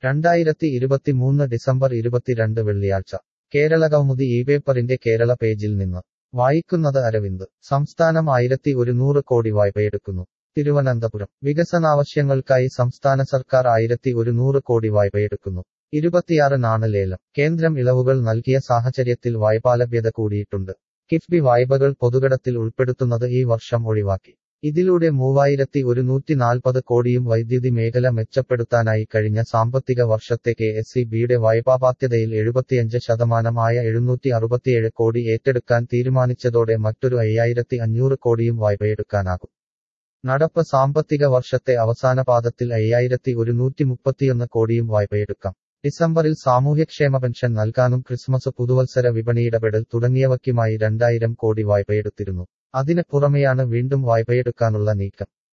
രണ്ടായിരത്തി ഇരുപത്തിമൂന്ന് ഡിസംബർ ഇരുപത്തിരണ്ട് വെള്ളിയാഴ്ച കേരളകൗമുദി ഈ പേപ്പറിന്റെ കേരള പേജിൽ നിന്ന് വായിക്കുന്നത് അരവിന്ദ് സംസ്ഥാനം ആയിരത്തി ഒരുന്നൂറ് കോടി വായ്പയെടുക്കുന്നു തിരുവനന്തപുരം വികസനാവശ്യങ്ങൾക്കായി സംസ്ഥാന സർക്കാർ ആയിരത്തി ഒരുന്നൂറ് കോടി വായ്പയെടുക്കുന്നു ഇരുപത്തിയാറിനാണ് ലേലം കേന്ദ്രം ഇളവുകൾ നൽകിയ സാഹചര്യത്തിൽ വായ്പാലഭ്യത കൂടിയിട്ടുണ്ട് കിഫ്ബി വായ്പകൾ പൊതുകടത്തിൽ ഉൾപ്പെടുത്തുന്നത് ഈ വർഷം ഒഴിവാക്കി ഇതിലൂടെ മൂവായിരത്തി ഒരുന്നൂറ്റി നാൽപ്പത് കോടിയും വൈദ്യുതി മേഖല മെച്ചപ്പെടുത്താനായി കഴിഞ്ഞ സാമ്പത്തിക വർഷത്തെ കെ എസ് ഇ ബിയുടെ വായ്പാബാധ്യതയിൽ എഴുപത്തിയഞ്ച് ശതമാനമായ എഴുന്നൂറ്റി അറുപത്തിയേഴ് കോടി ഏറ്റെടുക്കാൻ തീരുമാനിച്ചതോടെ മറ്റൊരു അയ്യായിരത്തി അഞ്ഞൂറ് കോടിയും വായ്പയെടുക്കാനാകും നടപ്പ് സാമ്പത്തിക വർഷത്തെ അവസാന പാദത്തിൽ അയ്യായിരത്തി ഒരുന്നൂറ്റി മുപ്പത്തിയൊന്ന് കോടിയും വായ്പയെടുക്കാം ഡിസംബറിൽ സാമൂഹ്യക്ഷേമ പെൻഷൻ നൽകാനും ക്രിസ്മസ് പുതുവത്സര വിപണിയിടപെടൽ തുടങ്ങിയവയ്ക്കുമായി രണ്ടായിരം കോടി വായ്പയെടുത്തിരുന്നു അതിന് പുറമെയാണ് വീണ്ടും വായ്പയെടുക്കാനുള്ള നീക്കം